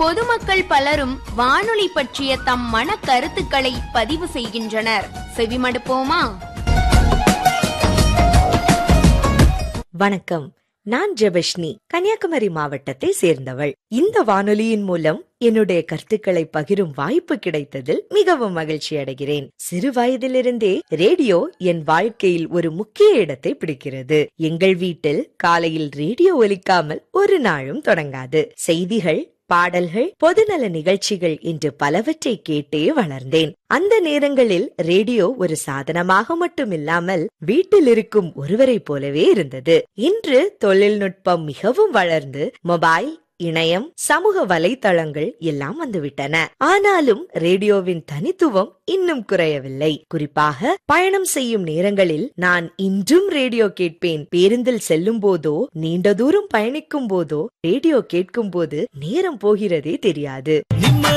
பொதுமக்கள் பலரும் வானொலி பற்றிய தம் மன கருத்துக்களை பதிவு செய்கின்றனர் செவிமடுப்போமா வணக்கம் நான் ஜெபஷ்னி கன்னியாகுமரி மாவட்டத்தை சேர்ந்தவள் இந்த வானொலியின் மூலம் என்னுடைய கருத்துக்களை பகிரும் வாய்ப்பு கிடைத்ததில் மிகவும் மகிழ்ச்சி அடைகிறேன் சிறு வயதிலிருந்தே ரேடியோ என் வாழ்க்கையில் ஒரு முக்கிய இடத்தை பிடிக்கிறது எங்கள் வீட்டில் காலையில் ரேடியோ ஒலிக்காமல் ஒரு நாளும் தொடங்காது செய்திகள் பாடல்கள் பொதுநல நிகழ்ச்சிகள் என்று பலவற்றை கேட்டே வளர்ந்தேன் அந்த நேரங்களில் ரேடியோ ஒரு சாதனமாக மட்டுமில்லாமல் வீட்டில் இருக்கும் ஒருவரைப் போலவே இருந்தது இன்று தொழில்நுட்பம் மிகவும் வளர்ந்து மொபைல் இணையம் சமூக வலைத்தளங்கள் எல்லாம் வந்துவிட்டன ஆனாலும் ரேடியோவின் தனித்துவம் இன்னும் குறையவில்லை குறிப்பாக பயணம் செய்யும் நேரங்களில் நான் இன்றும் ரேடியோ கேட்பேன் பேருந்தில் செல்லும் போதோ நீண்ட தூரம் பயணிக்கும் போதோ ரேடியோ கேட்கும் போது நேரம் போகிறதே தெரியாது ನಿಮ್ಮ